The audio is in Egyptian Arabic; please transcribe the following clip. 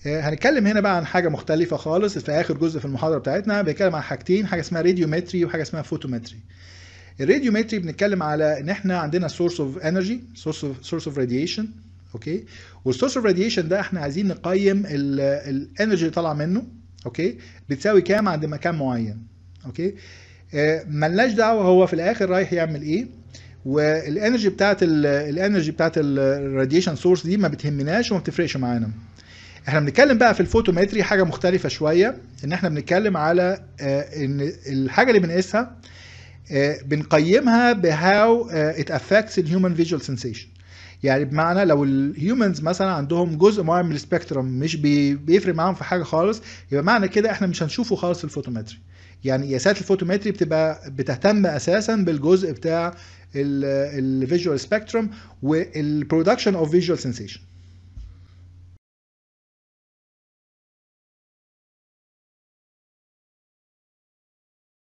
هنتكلم هنا بقى عن حاجه مختلفه خالص في اخر جزء في المحاضره بتاعتنا بنتكلم عن حاجتين حاجه اسمها راديومتري وحاجه اسمها فوتومتري الراديومتري بنتكلم على ان احنا عندنا سورس اوف انرجي سورس اوف سورس اوف راديشن اوكي والسورس اوف راديشن ده احنا عايزين نقيم الانرجي اللي طالعه منه اوكي بتساوي كام عند مكان معين اوكي آه ملناش دعوه هو في الاخر رايح يعمل ايه والانرجي بتاعت الانرجي بتاعت الراديشن سورس دي ما بتهمناش وما بتفرقش معانا احنا بنتكلم بقى في الفوتومتري حاجه مختلفه شويه ان احنا بنتكلم على آه ان الحاجه اللي بنقيسها آه بنقيمها بهاو ات افكتس الهيومن فيجوال سensation يعني بمعنى لو الهيومنز مثلا عندهم جزء معين من السبيكترم مش بي بيفرق معاهم في حاجه خالص يبقى معنى كده احنا مش هنشوفه خالص في الفوتومتري يعني قياسات الفوتومتري بتبقى بتهتم اساسا بالجزء بتاع الفيجوال سبيكترم والبرودكشن اوف فيجوال سensation